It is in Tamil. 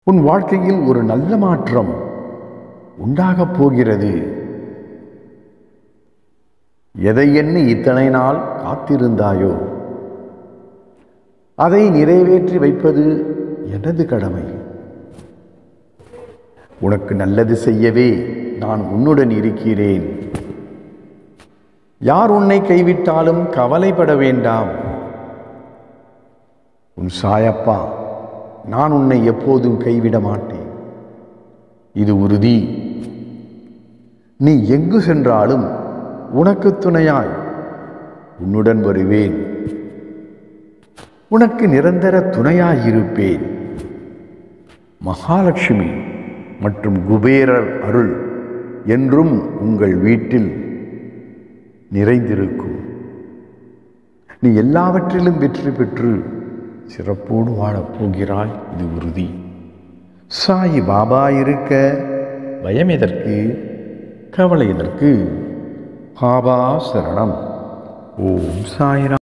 உன் வாழ்க்கையில் ஒரு நல்ல மாற்றம் உண்டாகப் போகிறது எதை எண்ணி இத்தனை நாள் காத்திருந்தாயோ அதை நிறைவேற்றி வைப்பது எனது கடமை உனக்கு நல்லது செய்யவே நான் உன்னுடன் இருக்கிறேன் யார் உன்னை கைவிட்டாலும் கவலைப்பட வேண்டாம் உன் சாயப்பா நான் உன்னை எப்போதும் கைவிட மாட்டேன் இது உறுதி நீ எங்கு சென்றாலும் உனக்கு துணையாய் உன்னுடன் வருவேன் உனக்கு நிரந்தர துணையாயிருப்பேன் மகாலட்சுமி மற்றும் குபேரர் அருள் என்றும் உங்கள் வீட்டில் நிறைந்திருக்கும் நீ எல்லாவற்றிலும் வெற்றி பெற்று சிறப்போடு வாழப் போகிறாய் இது உறுதி சாய் பாபா இருக்க பயம் எதற்கு கவலை எதற்கு பாபா சரணம் ஓம் சாய்ராம்